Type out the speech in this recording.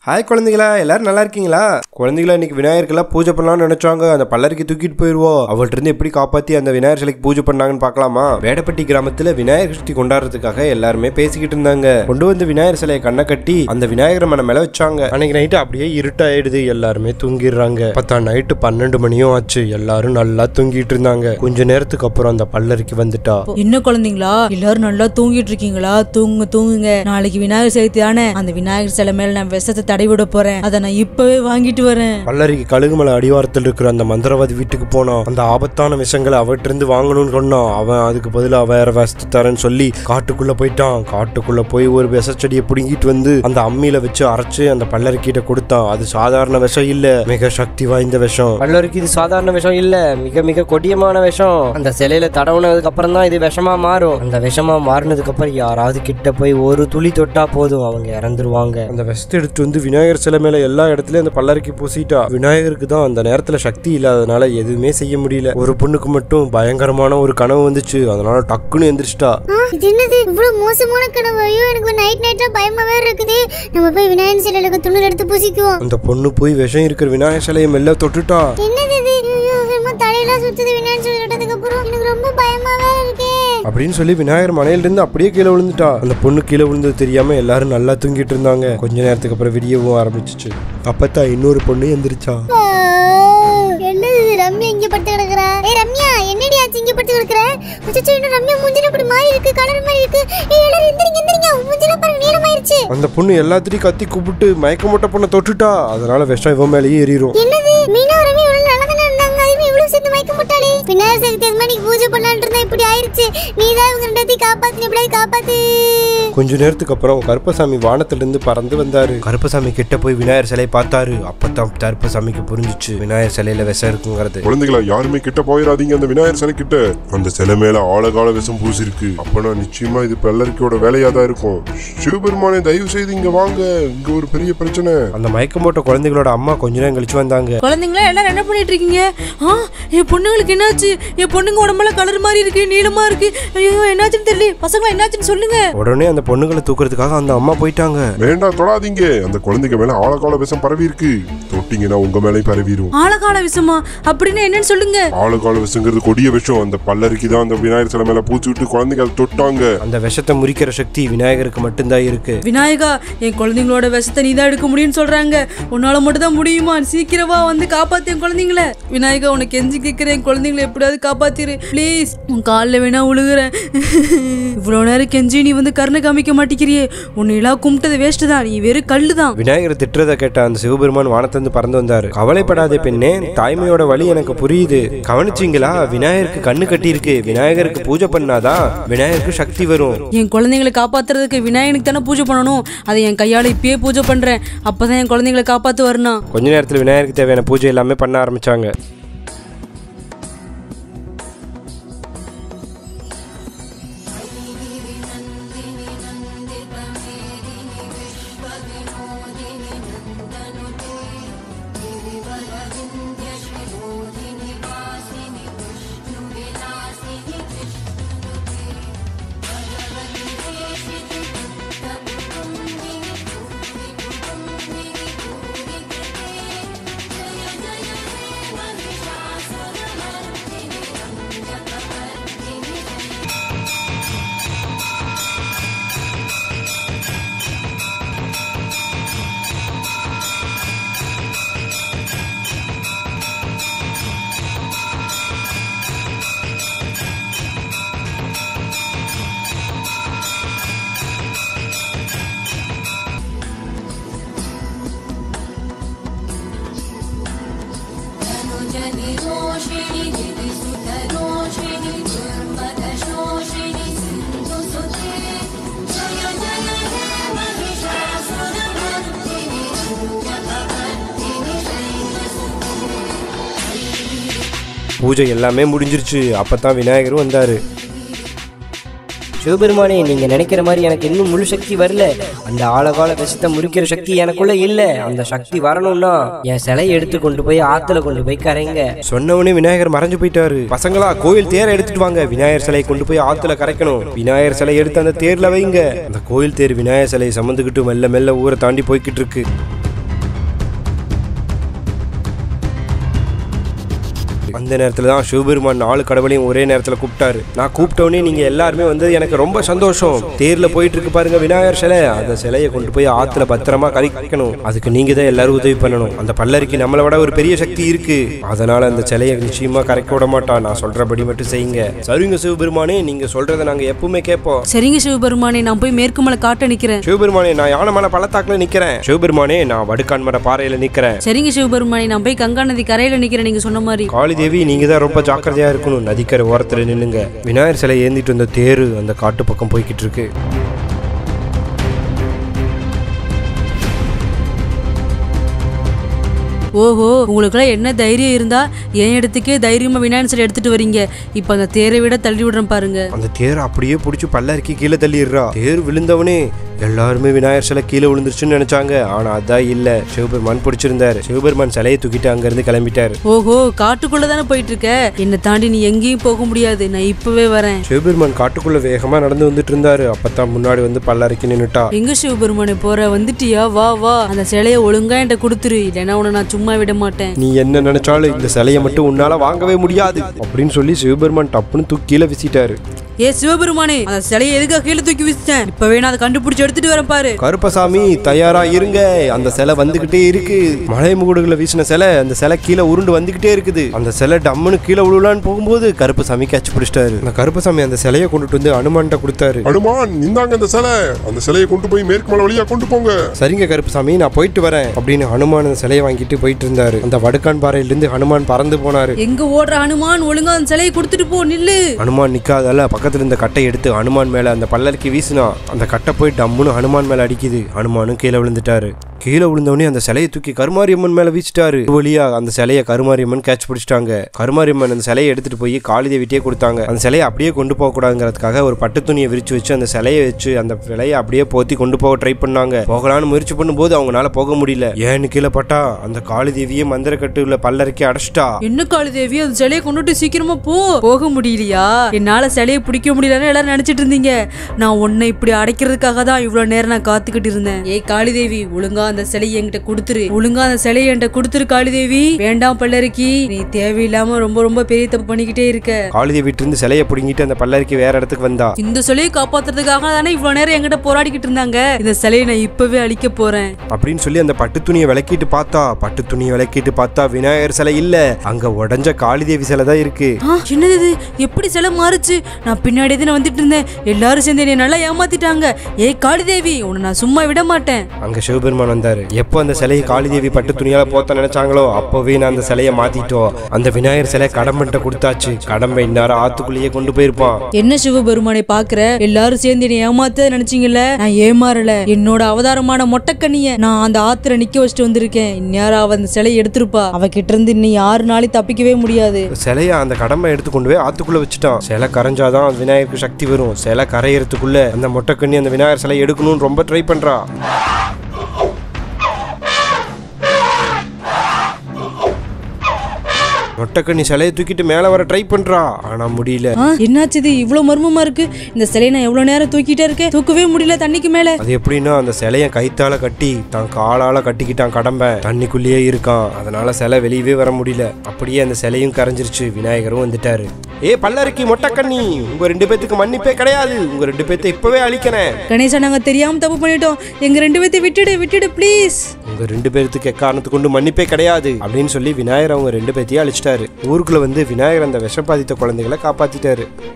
hi குழந்தைகளா எல்லாரும் நல்லா இருக்கீங்களா குழந்தைகளா இன்னைக்கு விநாயகருக்கெல்லாம் பூஜை பண்ணலாம்னு நினைச்சாங்க அந்த பல்லருக்கு தூக்கிட்டு போயிருவோம் அவள்கிட்ட இருந்து எப்படி காப்பாத்தி அந்த விநாயகர் சிலைக்கு பூஜை பண்ணாங்கன்னு பார்க்கலாமா வேடப்பட்டி கிராமத்துல விநாயகர் சதுர்த்தி கொண்டாடுறதுக்காக எல்லாருமே பேசிக்கிட்டு இருந்தாங்க கொண்டு வந்து விநாயகர் சிலையை கண்ணை கட்டி அந்த விநாயகர் மன மேல வச்சாங்க அன்னைக்கு நைட்டு அப்படியே இருட்டாயிடுது எல்லாருமே தூங்கிடுறாங்க பத்தா நைட்டு பன்னெண்டு மணியும் ஆச்சு எல்லாரும் நல்லா தூங்கிட்டு இருந்தாங்க கொஞ்ச நேரத்துக்கு அப்புறம் அந்த பல்லருக்கு வந்துட்டா என்ன குழந்தைங்களா எல்லாரும் நல்லா தூங்கிட்டு இருக்கீங்களா தூங்குங்க தூங்குங்க நாளைக்கு விநாயகர் சதுர்த்தி தானே அந்த விநாயகர் சிலை மேல நான் விஷத்தை தடவிட போறேன் அதை நான் இப்பவே வாங்கிட்டு வரேன் பல்லரிக்கு கழுகுமலை அடிவாரத்தில் இருக்கிற அந்த மந்திரவாதி வீட்டுக்கு போனான் அந்த ஆபத்தான விஷயங்களை அவர்கிட்ட இருந்து வாங்கணும்னு சொன்னான் அவன் அதுக்கு பதிலாக வேற விஷத்தை தரேன்னு சொல்லி காட்டுக்குள்ள போயிட்டான் காட்டுக்குள்ள போய் ஒரு விஷச்செடியை பிடுங்கிட்டு வந்து அந்த அம்மியில வச்சு அரைச்சு அந்த பல்லரிக்கிட்ட கொடுத்தான் அது சாதாரண விஷம் இல்ல மிக சக்தி வாய்ந்த விஷம் பல்லருக்கு இது சாதாரண விஷம் இல்ல மிக மிக கொடியமான விஷம் அந்த சிலையில தடவுனதுக்கு அப்புறம் தான் இது விஷமா மாறும் அந்த விஷமா மாறினதுக்கு அப்புறம் யாராவது கிட்ட போய் ஒரு துளி தொட்டா போதும் அவங்க இறந்துருவாங்க அந்த விஷத்தை எடுத்து வந்து விநாயகர் சிலை மேல எல்லா இடத்துலயும் அந்த பல்லருக்கு பூசிட்டா விநாயகருக்கு தான் அந்த நேரத்துல சக்தி இல்லாதனால எதுவுமே செய்ய முடியல ஒரு பொண்ணுக்கு மட்டும் பயங்கரமான ஒரு கனவு வந்துச்சு அதனால டக்குன்னு எந்திரிச்சிட்டா ஆ, இது என்னது இவ்வளவு மோசமான கனவு ஐயோ எனக்கு நைட் நைட்டா பயமா வேற இருக்குது நம்ம போய் விநாயகர் சிலையில துணில் எடுத்து பூசிக்குவோம் அந்த பொண்ணு போய் விஷம் இருக்கிற விநாயகர் சிலையை மெல்ல தொட்டுட்டா என்னது இது ஐயோ என்னமோ தலையெல்லாம் சுத்துது விநாயகர் சிலை தொட்டதுக்கு அப்புறம் எனக்கு ரொம்ப பயமா வேற இருக்கே அப்படின்னு சொல்லி விநாயகர் மலையிலிருந்து அப்படியே கீழே விழுந்துட்டா அந்த பொண்ணு கீழே விழுந்தது தெரியாம எல்லாரும் நல்லா தூங்கிட்டு இருந்தாங்க கொஞ்ச நேரத்துக்கு அப்புறம் விடியவும் ஆரம்பிச்சிச்சு அப்பத்தான் இன்னொரு பொண்ணு எந்திரிச்சா ஆ, என்னது இது ரம்யா இங்க படுத்து கிடக்குறா ஏய் ரம்யா என்னடி ஆச்சு இங்க படுத்து கிடக்குற அச்சச்சோ இன்னும் ரம்யா மூஞ்சில இப்படி மாறி இருக்கு கலர் மாதிரி இருக்கு ஏய் எல்லாரும் எந்திரிங்க எந்திரிங்க மூஞ்சில பாருங்க நீளமாயிருச்சு அந்த பொண்ணு எல்லாத்திட்டையும் கத்தி கூப்பிட்டு மயக்க மூட்டை பொண்ணை தொட்டுட்டா அதனால விஷம் இவன் மேலேயே ஏறிடும் என்னது மீனா ரவி இவ்வளவு நல்லா தானே இருந்தாங்க அதுவே இவ்வளவு சேர்ந்து மயக்க முட்டாளே விநாயகர் சதுர்த்தி அது மாதிரி பூஜை பண்ணலான்னு இருந்தா இப்படி ஆயிருச்சு நீ தான் இவங்க ரெண்டாத்தையும் காப்பாத்து எப்படியாவது காப்பாத்து கொஞ்ச நேரத்துக்கு அப்புறம் கருப்பசாமி வானத்திலிருந்து பறந்து வந்தாரு கருப்பசாமி கிட்ட போய் விநாயகர் சிலையை பார்த்தாரு அப்பதான் கருப்பசாமிக்கு புரிஞ்சுச்சு விநாயகர் சிலையில விஷம் இருக்குங்கிறது குழந்தைகளா யாருமே கிட்ட போயிடாதீங்க அந்த விநாயகர் சிலை கிட்ட அந்த சிலை மேல ஆழகால விஷம் பூசிருக்கு அப்பனா நிச்சயமா இது பெல்லரிக்கோட வேலையா தான் இருக்கும் சிவபெருமானே தயவு செய்து இங்க வாங்க இங்க ஒரு பெரிய பிரச்சனை அந்த மயக்கம் போட்ட குழந்தைகளோட அம்மா கொஞ்ச நேரம் கழிச்சு வந்தாங்க குழந்தைங்களா எல்லாரும் என்ன பண்ணிட்டு இருக்கீங்க ஆ என் பொண்ணுங்களுக்கு என்னாச்சு என் பொண்ணுங்க உடம்பெல்லாம் கலர் மாதிரி இருக்கு நீளமா இருக்கு ஐயோ என்னாச்சுன்னு தெரியல பசங்களா என்னாச்சுன்னு சொல்லுங்க உடனே அந்த பொண்ணுங்களை தூக்குறதுக்காக அந்த அம்மா போயிட்டாங்க வேண்டாம் தொடாதீங்க அந்த குழந்தைங்க மேல ஆழகால விஷம் பரவி இருக்கு தொட்டிங்கன்னா உங்க மேலேயும் பரவிடும் ஆழகால விஷமா அப்படின்னு என்னன்னு சொல்லுங்க ஆழகால விஷங்கிறது கொடிய விஷம் அந்த பல்லருக்கு தான் அந்த விநாயகர் சிலை மேல பூச்சி விட்டு குழந்தைங்க அதை தொட்டாங்க அந்த விஷத்தை முறிக்கிற சக்தி விநாயகருக்கு மட்டும்தான் இருக்கு விநாயகா என் குழந்தைங்களோட விஷத்தை நீ தான் எடுக்க முடியும்னு சொல்றாங்க உன்னால மட்டும் தான் முடியுமா சீக்கிரமா வந்து காப்பாத்து என் குழந்தைங்கள விநாயகா உனக்கு கெஞ்சி கேட்கிறேன் என் குழந்தைங்கள எப்படியாவது காப்பாத்திரு ப்ளீஸ் உன் காலில் வேணா உழுகுறேன் இவ்வளோ நேரம் கெஞ்சி நீ வந்து கருணை காமிக்க மாட்டேங்கிறியே உன்னை எல்லாம் கும்பிட்டது வேஸ்ட் தான் நீ வெறும் கல்லு தான் விநாயகர் திட்டுறதை கேட்ட அந்த சிவபெருமான் வானத்திலிருந்து பறந்து வந்தாரு கவலைப்படாதே பெண்ணே தாய்மையோட வழி எனக்கு புரியுது கவனிச்சிங்களா விநாயகருக்கு கண்ணு கட்டி இருக்கு விநாயகருக்கு பூஜை பண்ணாதான் விநாயகருக்கு சக்தி வரும் என் குழந்தைங்களை காப்பாத்துறதுக்கு விநாயகனுக்கு தானே பூஜை பண்ணணும் அதை என் கையால் இப்பயே பூஜை பண்றேன் அப்பதான் என் குழந்தைங்களை காப்பாத்து வரணும் கொஞ்ச நேரத்தில் விநாயகருக்கு தேவையான பூஜை எல்லாமே பண்ண ஆரம்பிச்சாங்க जनिरोषिणि दिविसुतरोषिणि दुर्मदशोषिणि सिन्धुसुते जय जय हे महिषासुरमर्दिनि दुर्जगवर्दिनि பூஜை எல்லாமே முடிஞ்சிருச்சு அப்பதான் விநாயகரும் வந்தாரு சிவபெருமானே நீங்க நினைக்கிற மாதிரி எனக்கு இன்னும் முழு சக்தி வரல அந்த ஆழகால விஷத்தை முறிக்கிற சக்தி எனக்குள்ள இல்ல அந்த சக்தி வரணும்னா என் சிலையை எடுத்து கொண்டு போய் ஆத்துல கொண்டு போய் கரைங்க சொன்னவனே விநாயகர் மறைஞ்சு போயிட்டாரு பசங்களா கோயில் தேரை எடுத்துட்டு வாங்க விநாயகர் சிலையை கொண்டு போய் ஆத்துல கரைக்கணும் விநாயகர் சிலை எடுத்து அந்த தேர்ல வைங்க அந்த கோயில் தேர் விநாயகர் சிலையை சுமந்துக்கிட்டு மெல்ல மெல்ல ஊரை தாண்டி போய்கிட்டு இருக்கு அந்த நேரத்துல தான் சிவபெருமான் நாலு கடவுளையும் ஒரே நேரத்துல கூப்பிட்டாரு நான் கூப்பிட்டோன்னே நீங்க எல்லாருமே வந்து எனக்கு ரொம்ப சந்தோஷம் தேர்ல போயிட்டு இருக்கு பாருங்க விநாயகர் சிலை அந்த சிலையை கொண்டு போய் ஆத்துல பத்திரமா கழிக்கணும் அதுக்கு நீங்க தான் எல்லாரும் உதவி பண்ணணும் அந்த பல்லருக்கு நம்மளை விட ஒரு பெரிய சக்தி இருக்கு அதனால அந்த சிலையை நிச்சயமா கரைக்க விட மாட்டான் நான் சொல்றபடி மட்டும் செய்யுங்க சரிங்க சிவபெருமானே நீங்க சொல்றதை நாங்க எப்பவுமே கேட்போம் சரிங்க சிவபெருமானே நான் போய் மேற்கு மலை காட்ட நிக்கிறேன் சிவபெருமானே நான் யானை மலை பள்ளத்தாக்குல நிக்கிறேன் சிவபெருமானே நான் வடுக்கான் மர பாறையில நிக்கிறேன் சரிங்க சிவபெருமானே நான் போய் கங்கா நதி கரையில நிக்கிறேன் நீங்க சொன்ன மாதிரி காளி தேவி நீங்க தான் ரொம்ப ஜாக்கிரதையா இருக்கணும் நதிக்கரை ஓரத்துல நின்னுங்க விநாயகர் சிலை ஏந்திட்டு வந்த தேரு அந்த காட்டு பக்கம் போய்கிட்டு இருக்கு ஓஹோ உங்களுக்குலாம் என்ன தைரியம் இருந்தா என் இடத்துக்கே தைரியமா விநாயகர் சிலை எடுத்துட்டு வரீங்க இப்ப அந்த தேரை விட தள்ளி விடுறேன் பாருங்க அந்த தேர் அப்படியே பிடிச்சி பல்லருக்கு கீழே தள்ளிடுறா தேர் விழுந்தவனே எல்லாருமே விநாயகர் சிலை கீழே விழுந்துருச்சுன்னு நினைச்சாங்க ஆனா அதான் இல்ல சிவபெருமான் பிடிச்சிருந்தாரு சிவபெருமான் சிலையை தூக்கிட்டு அங்க இருந்து கிளம்பிட்டாரு ஓஹோ காட்டுக்குள்ள தானே போயிட்டு இருக்க என்னை தாண்டி நீ எங்கேயும் போக முடியாது நான் இப்பவே வரேன் சிவபெருமான் காட்டுக்குள்ள வேகமா நடந்து வந்துட்டு இருந்தாரு அப்பதான் முன்னாடி வந்து பல்லருக்கு நின்னுட்டா எங்க சிவபெருமானே போற வந்துட்டியா வா வா அந்த சிலையை ஒழுங்கா என்கிட்ட கொடுத்துரு இல்லைன்னா உன்னை நான் சும்மா விட மாட்டேன் நீ என்ன நினைச்சாலும் இந்த சிலையை மட்டும் உன்னால வாங்கவே முடியாது அப்படின்னு சொல்லி சிவபெருமான் டப்புன்னு தூக்கி கீழே வீசிட்டாரு ஏ சிவபெருமானே அந்த சிலையை எதுக்காக கீழே தூக்கி வீசிட்டேன் இப்பவே நான் அதை கண்டுபிடிச்சு எடுத்துட்டு வரேன் பாரு கருப்பசாமி தயாரா இருங்க அந்த சிலை வந்துகிட்டே இருக்கு மலை முகுடுகளை வீசின சிலை அந்த சிலை கீழே உருண்டு வந்துகிட்டே இருக்குது அந்த சிலை டம்முன்னு கீழே விழுலான்னு போகும்போது கருப்பசாமி கேட்ச் பிடிச்சிட்டாரு அந்த கருப்பசாமி அந்த சிலையை கொண்டுட்டு வந்து அனுமான்கிட்ட கொடுத்தாரு அனுமான் இந்தாங்க அந்த சிலை அந்த சிலையை கொண்டு போய் மேற்கு மலை வழியா கொண்டு போங்க சரிங்க கருப்பசாமி நான் போயிட்டு வரேன் அப்படின்னு ஹனுமான் அந்த சிலையை வாங்கிட்டு போயிட்டு இருந்தாரு அந்த வடுக்கான் பாறையிலிருந்து ஹனுமான் பறந்து போனாரு எங்க ஓடுற ஹனுமான் ஒழுங்கா அந்த சிலையை கொடுத்துட்டு போ நில்லு ஹனுமான் நிக்காதால பக்கத்துல இருந்த கட்டை எடுத்து ஹனுமான் மேல அந்த பல்லருக்கு வீசினா அந்த கட்டை போய் டம்முன்னு ஹனுமான் மேல அடிக்குது ஹனுமானும் கீழே விழுந்துட்டாரு கீழே விழுந்தவனே அந்த சிலையை தூக்கி கருமாரியம்மன் மேல வீசிட்டாரு ஒரு வழியா அந்த சிலையை கருமாரியம்மன் கேட்ச் பிடிச்சிட்டாங்க கருமாரியம்மன் அந்த சிலையை எடுத்துட்டு போய் காளிதேவிட்டே கொடுத்தாங்க அந்த சிலையை அப்படியே கொண்டு போக கூடாதுங்கிறதுக்காக ஒரு பட்டு துணியை விரிச்சு வச்சு அந்த சிலையை வச்சு அந்த சிலையை அப்படியே போத்தி கொண்டு போக ட்ரை பண்ணாங்க போகலான்னு முயற்சி பண்ணும்போது அவங்களால போக முடியல ஏன்னு கீழே பட்டா அந்த காளிதேவியே மந்திரக்கட்டு உள்ள பல்லருக்கே அடைச்சிட்டா என்ன காளி தேவி அந்த சிலையை கொண்டுட்டு சீக்கிரமா போ போக முடியலையா என்னால சிலையை பிடிக்க முடியலன்னு எல்லாரும் நினைச்சிட்டு இருந்தீங்க நான் உன்னை இப்படி அடைக்கிறதுக்காக தான் இவ்வளவு நேரம் நான் காத்துக்கிட்டு இருந்தேன் ஏய் காளி தேவி ஒழுங்கா அந்த சிலையை என்கிட்ட கொடுத்துரு ஒழுங்கா அந்த சிலையை என்கிட்ட கொடுத்துரு காளி தேவி வேண்டாம் பல்லருக்கி நீ தேவையில்லாம ரொம்ப ரொம்ப பெரிய தப்பு பண்ணிக்கிட்டே இருக்க காளிதேவிட்டு இருந்து சிலையை பிடுங்கிட்டு அந்த பல்லருக்கு வேற இடத்துக்கு வந்தா இந்த சிலையை காப்பாத்துறதுக்காக தானே இவ்வளவு நேரம் என்கிட்ட போராடிக்கிட்டு இருந்தாங்க இந்த சிலையை நான் இப்பவே அழிக்க போறேன் அப்படின்னு சொல்லி அந்த பட்டு துணியை விளக்கிட்டு பார்த்தா பட்டு துணியை விளக்கிட்டு பார்த்தா விநாயகர் சிலை இல்ல அங்க உடஞ்ச காளிதேவி சிலை தான் இருக்கு ஆ, என்னது இது எப்படி சிலை மாறுச்சு நான் பின்னாடி தானே வந்துட்டு இருந்தேன் எல்லாரும் சேர்ந்து என்னை நல்லா ஏமாத்திட்டாங்க ஏய் காளிதேவி உன்னை நான் சும்மா விட மாட்டேன் அங்க சிவபெருமான் வந்தாரு எப்போ அந்த சிலையை காளிதேவி பட்டு துணியால போத்த நினைச்சாங்களோ அப்பவே நான் அந்த சிலையை மாத்திட்டோம் அந்த விநாயகர் சிலை கடம்பன்ட்ட கொடுத்தாச்சு கடம்பை இந்நேரம் ஆத்துக்குள்ளேயே கொண்டு போயிருப்பான் என்ன சிவபெருமானை பாக்குற எல்லாரும் சேர்ந்து என்னை ஏமாத்த நினைச்சீங்கல்ல நான் ஏமாறல என்னோட அவதாரமான மொட்டைக்கண்ணிய நான் அந்த ஆத்துல நிக்க வச்சுட்டு வந்திருக்கேன் இந்நேரம் அவ அந்த சிலையை எடுத்திருப்பா அவ கிட்ட இருந்து இன்னும் யாரு நாளையும் தப்பிக்கவே முடியாது சிலையை அந்த கடம்பை எடுத்து கொண்டு போய் ஆத்துக்குள்ள வச்சுட்டான் சிலை கரைஞ்சாதான் அந்த விநாயகருக்கு சக்தி வரும் சிலை கரையறதுக்குள்ள அந்த மொட்டைக்கண்ணி அந்த விநாயகர் சிலை எடுக்கணும்னு ரொம்ப ட்ரை பண்றா மொட்டைக்கண்ணி சிலையை தூக்கிட்டு மேலே வர ட்ரை பண்றா ஆனா முடியல ஆ, என்னாச்சு இது இவ்வளவு மர்மமா இருக்கு இந்த சிலையை நான் எவ்வளவு நேரம் தூக்கிட்டே இருக்கேன் தூக்கவே முடியல தண்ணிக்கு மேல அது எப்படின்னா அந்த சிலையை கைத்தால கட்டி தான் காலால கட்டிக்கிட்டான் கடம்பை தண்ணிக்குள்ளேயே இருக்கான் அதனால சிலை வெளியவே வர முடியல அப்படியே அந்த சிலையும் கரைஞ்சிருச்சு விநாயகரும் வந்துட்டாரு ஏ பல்லருக்கு மொட்டைக்கண்ணி உங்க ரெண்டு பேத்துக்கு மன்னிப்பே கிடையாது உங்க ரெண்டு பேத்தை இப்பவே அழிக்கிறேன் கணேசா நாங்க தெரியாம தப்பு பண்ணிட்டோம் எங்க ரெண்டு பேர்த்தை விட்டுடு விட்டுடு ப்ளீஸ் உங்க ரெண்டு பேர்த்துக்கு எக்காரணத்து கொண்டு மன்னிப்பே கிடையாது அப்படின்னு சொல்லி விநாயகர் அவங்க ரெண்டு பேத்தையும் அழிச்சிட்டாரு ஊருக்குள்ள வந்து விநாயகர் அந்த விஷம் பாதித்த குழந்தைகளை காப்பாத்திட்டாரு